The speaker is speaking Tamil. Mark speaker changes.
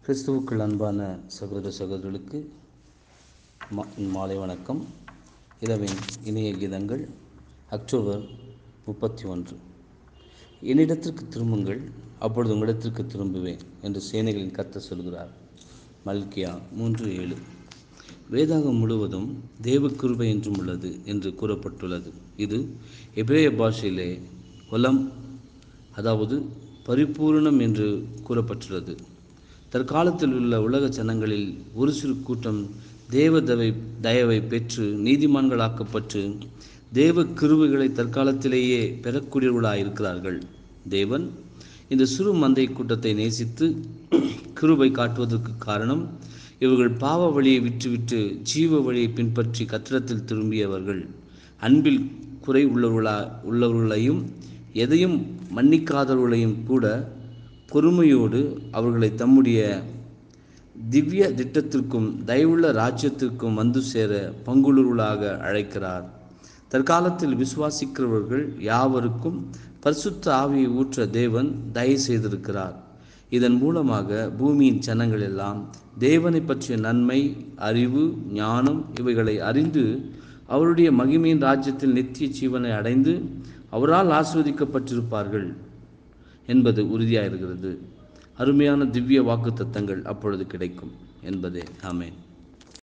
Speaker 1: கிறிஸ்துவுக்குள் அன்பான சகோதர சகோதரர்களுக்கு மா மாலை வணக்கம் இரவின் இனிய கீதங்கள் அக்டோபர் முப்பத்தி ஒன்று என்னிடத்திற்கு திரும்புங்கள் அப்பொழுது உங்களிடத்திற்கு திரும்புவேன் என்று சேனைகளின் கத்த சொல்கிறார் மல்கியா மூன்று ஏழு வேதாகம் முழுவதும் தேவ கிருபை என்றும் உள்ளது என்று கூறப்பட்டுள்ளது இது எபிரேய பாஷையிலே ஒலம் அதாவது பரிபூரணம் என்று கூறப்பட்டுள்ளது தற்காலத்தில் உள்ள உலக ஜனங்களில் ஒரு சிறு கூட்டம் தேவ தவை தயவை பெற்று நீதிமான்களாக்கப்பட்டு தேவ கிருபைகளை தற்காலத்திலேயே பெறக்கூடியவர்களாக இருக்கிறார்கள் தேவன் இந்த சிறு மந்தை கூட்டத்தை நேசித்து கிருபை காட்டுவதற்கு காரணம் இவர்கள் பாவ வழியை விட்டுவிட்டு ஜீவ வழியை பின்பற்றி கத்திரத்தில் திரும்பியவர்கள் அன்பில் குறை உள்ளவர்களா உள்ளவர்களையும் எதையும் மன்னிக்காதவர்களையும் கூட பொறுமையோடு அவர்களை தம்முடைய திவ்ய திட்டத்திற்கும் தயவுள்ள ராஜ்யத்திற்கும் வந்து சேர பங்குள்ளவர்களாக அழைக்கிறார் தற்காலத்தில் விசுவாசிக்கிறவர்கள் யாவருக்கும் பரிசுத்த ஆவியை ஊற்ற தேவன் தயவு செய்திருக்கிறார் இதன் மூலமாக பூமியின் ஜனங்கள் எல்லாம் தேவனை பற்றிய நன்மை அறிவு ஞானம் இவைகளை அறிந்து அவருடைய மகிமையின் ராஜ்யத்தில் நித்திய ஜீவனை அடைந்து அவரால் ஆஸ்வதிக்கப்பட்டிருப்பார்கள் என்பது உறுதியாக இருக்கிறது அருமையான திவ்ய வாக்கு தத்தங்கள் அப்பொழுது கிடைக்கும் என்பதே ஆமேன்